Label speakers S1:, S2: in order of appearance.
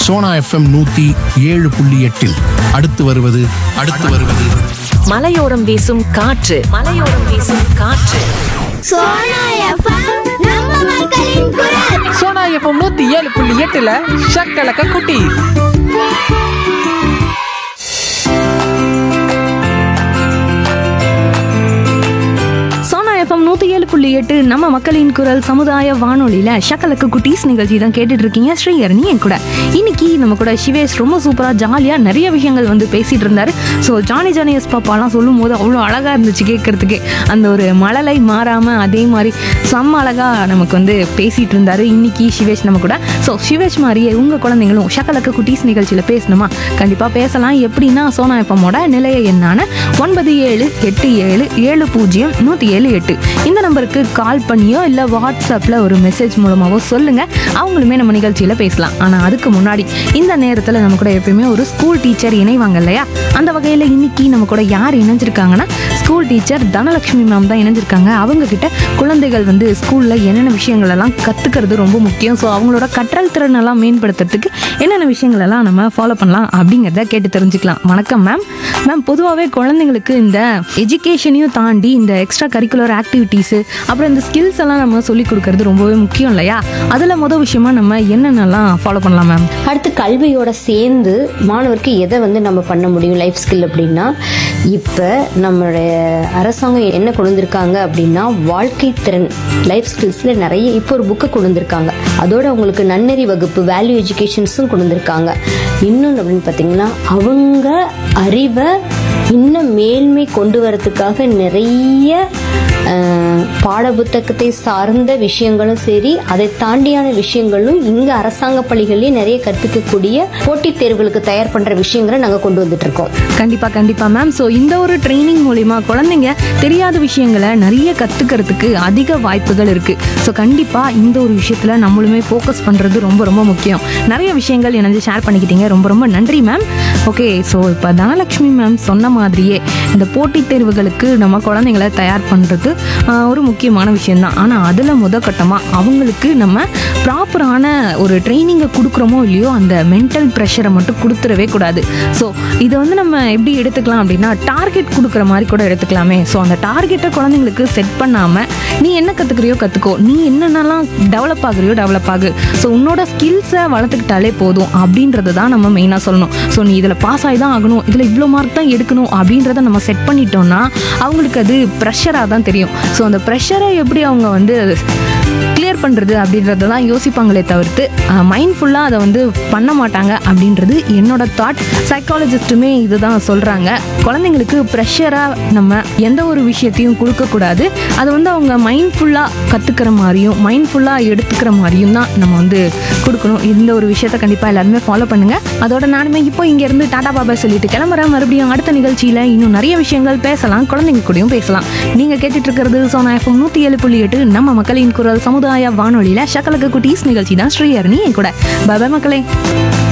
S1: Sona FM நூத்தி ஏழு புள்ளி எட்டில் அடுத்து வருவது அடுத்து வருவது
S2: மலையோரம் வீசும் காற்று மலையோரம் வீசும் காற்று
S3: சோனா எஃப்எம் நம்ம மக்களின் குரல்
S4: சோனா எஃப்எம் நூத்தி ஏழு புள்ளி எட்டுல ஷக்கலக்க குட்டி
S5: சோனா எஃப்எம் நூற்றி ஏழு புள்ளி எட்டு நம்ம மக்களின் குரல் சமுதாய வானொலியில் ஷக்கலக்கு குட்டீஸ் நிகழ்ச்சி தான் கேட்டுட்டு இருக்கீங்க ஸ்ரீஹரணி என் கூட இன்னைக்கு நம்ம கூட சிவேஷ் ரொம்ப சூப்பராக ஜாலியாக நிறைய விஷயங்கள் வந்து பேசிட்டு இருந்தாரு ஸோ ஜானி ஜானி எஸ் பாப்பாலாம் சொல்லும் போது அவ்வளோ அழகாக இருந்துச்சு கேட்கறதுக்கு அந்த ஒரு மழலை மாறாமல் அதே மாதிரி செம்ம அழகாக நமக்கு வந்து பேசிட்டு இருந்தாரு இன்னைக்கு சிவேஷ் நம்ம கூட ஸோ சிவேஷ் மாதிரியே உங்கள் குழந்தைங்களும் ஷக்கலக்கு குட்டீஸ் நிகழ்ச்சியில் பேசணுமா கண்டிப்பாக பேசலாம் எப்படின்னா சோனா எஃப்எம்மோட நிலைய எண்ணான ஒன்பது ஏழு எட்டு ஏழு ஏழு பூஜ்ஜியம் நூற்றி ஏழு எட்டு இந்த நம்பருக்கு கால் பண்ணியோ இல்லை வாட்ஸ்அப்பில் ஒரு மெசேஜ் மூலமாகவோ சொல்லுங்கள் அவங்களுமே நம்ம நிகழ்ச்சியில் பேசலாம் ஆனால் அதுக்கு முன்னாடி இந்த நேரத்தில் நம்ம கூட எப்பயுமே ஒரு ஸ்கூல் டீச்சர் இணைவாங்க இல்லையா அந்த வகையில் இன்னைக்கு நம்ம கூட யார் இணைஞ்சிருக்காங்கன்னா ஸ்கூல் டீச்சர் தனலட்சுமி மேம் தான் இணைஞ்சிருக்காங்க அவங்க கிட்ட குழந்தைகள் வந்து ஸ்கூலில் என்னென்ன விஷயங்கள் எல்லாம் கற்றுக்கிறது ரொம்ப முக்கியம் ஸோ அவங்களோட கற்றல் திறன் எல்லாம் மேம்படுத்துறதுக்கு என்னென்ன விஷயங்கள் எல்லாம் நம்ம ஃபாலோ பண்ணலாம் அப்படிங்கிறத கேட்டு தெரிஞ்சுக்கலாம் வணக்கம் மேம் மேம் பொதுவாகவே குழந்தைங்களுக்கு இந்த எஜுகேஷனையும் தாண்டி இந்த எக்ஸ்ட்ரா கரிக்குலர் ஆக்டிவிட்டீஸு அப்புறம் இந்த ஸ்கில்ஸ் எல்லாம் நம்ம சொல்லிக் கொடுக்கறது ரொம்பவே முக்கியம் இல்லையா அதில் மொதல் விஷயமா நம்ம என்னென்னலாம் ஃபாலோ பண்ணலாம் மேம்
S6: அடுத்து கல்வியோட சேர்ந்து மாணவருக்கு எதை வந்து நம்ம பண்ண முடியும் லைஃப் ஸ்கில் அப்படின்னா இப்போ நம்மளுடைய அரசாங்கம் என்ன கொண்டு வந்திருக்காங்க அப்படின்னா வாழ்க்கை திறன் லைஃப் ஸ்கில்ஸில் நிறைய இப்போ ஒரு புக்கை கொண்டு வந்திருக்காங்க அதோட அவங்களுக்கு நன்னெறி வகுப்பு வேல்யூ எஜுகேஷன்ஸும் கொண்டு வந்திருக்காங்க இன்னொன்று அப்படின்னு பார்த்தீங்கன்னா அவங்க அறிவை இன்னும் மேல்மை கொண்டு வரதுக்காக நிறைய அஹ், பாடப்புத்தகத்தை சார்ந்த விஷயங்களும் சரி அதை தாண்டியான விஷயங்களும் இங்க அரசாங்க பள்ளிகள்லயே நிறைய கற்பிக்கக்கூடிய போட்டித் தேர்வுகளுக்கு தயார் பண்ற விஷயங்களை நாங்க கொண்டு வந்துட்டு இருக்கோம்
S5: கண்டிப்பாக கண்டிப்பாக மேம் ஸோ இந்த ஒரு ட்ரைனிங் மூலிமா குழந்தைங்க தெரியாத விஷயங்களை நிறைய கற்றுக்கிறதுக்கு அதிக வாய்ப்புகள் இருக்குது ஸோ கண்டிப்பாக இந்த ஒரு விஷயத்தில் நம்மளுமே ஃபோக்கஸ் பண்ணுறது ரொம்ப ரொம்ப முக்கியம் நிறைய விஷயங்கள் எனக்கு ஷேர் பண்ணிக்கிட்டீங்க ரொம்ப ரொம்ப நன்றி மேம் ஓகே ஸோ இப்போ தனலக்ஷ்மி மேம் சொன்ன மாதிரியே இந்த போட்டித் தேர்வுகளுக்கு நம்ம குழந்தைங்களை தயார் பண்ணுறது ஒரு முக்கியமான விஷயம்தான் ஆனால் அதில் முத கட்டமாக அவங்களுக்கு நம்ம ப்ராப்பரான ஒரு ட்ரைனிங்கை கொடுக்குறோமோ இல்லையோ அந்த மென்டல் ப்ரெஷரை மட்டும் கொடுத்துடவே கூடாது ஸோ இதை வந்து நம்ம எப்படி எடுத்துக்கலாம் அப்படின்னா டார்கெட் கொடுக்குற மாதிரி கூட எடுத்துக்கலாமே ஸோ அந்த டார்கெட்டை குழந்தைங்களுக்கு செட் பண்ணாமல் நீ என்ன கற்றுக்குறியோ கற்றுக்கோ நீ என்னென்னலாம் டெவலப் ஆகுறியோ டெவலப் ஆகு ஸோ உன்னோட ஸ்கில்ஸை வளர்த்துக்கிட்டாலே போதும் அப்படின்றது தான் நம்ம மெயினாக சொல்லணும் ஸோ நீ இதில் பாஸ் ஆகி தான் ஆகணும் இதில் இவ்வளோ மார்க் தான் எடுக்கணும் அப்படின்றத நம்ம செட் பண்ணிட்டோம்னா அவங்களுக்கு அது ப்ரெஷராக தான் தெரியும் ஸோ அந்த ப்ரெஷரை எப்படி அவங்க வந்து கிளியர் பண்ணுறது அப்படின்றத தான் யோசிப்பாங்களே தவிர்த்து மைண்ட்ஃபுல்லாக அதை வந்து பண்ண மாட்டாங்க அப்படின்றது என்னோட தாட் சைக்காலஜிஸ்ட்டுமே இதுதான் சொல்கிறாங்க குழந்தைங்களுக்கு ப்ரெஷராக நம்ம எந்த ஒரு விஷயத்தையும் கொடுக்கக்கூடாது அதை வந்து அவங்க மைண்ட்ஃபுல்லாக கற்றுக்கிற மாதிரியும் மைண்ட்ஃபுல்லாக எடுத்துக்கிற மாதிரியும் தான் நம்ம வந்து கொடுக்கணும் இந்த ஒரு விஷயத்த கண்டிப்பாக எல்லாருமே ஃபாலோ பண்ணுங்கள் அதோட நானுமே இப்போ இங்கேருந்து டாடா பாபா சொல்லிட்டு கிளம்புறேன் மறுபடியும் அடுத்த நிகழ்ச்சியில் இன்னும் நிறைய விஷயங்கள் பேசலாம் குழந்தைங்க கூடயும் பேசலாம் நீங்கள் கேட்டுட்டு இருக்கிறது சோனா எஃப்எம் நூற்றி ஏழு புள்ளி எட்டு நம்ம மக்களின் குரல் சமுதாய வானொலியில் ஷக்கலக்கு குட்டீஸ் நிகழ்ச்சி தான் ஸ்ரீஹரணி என் கூட பாபா மக்களே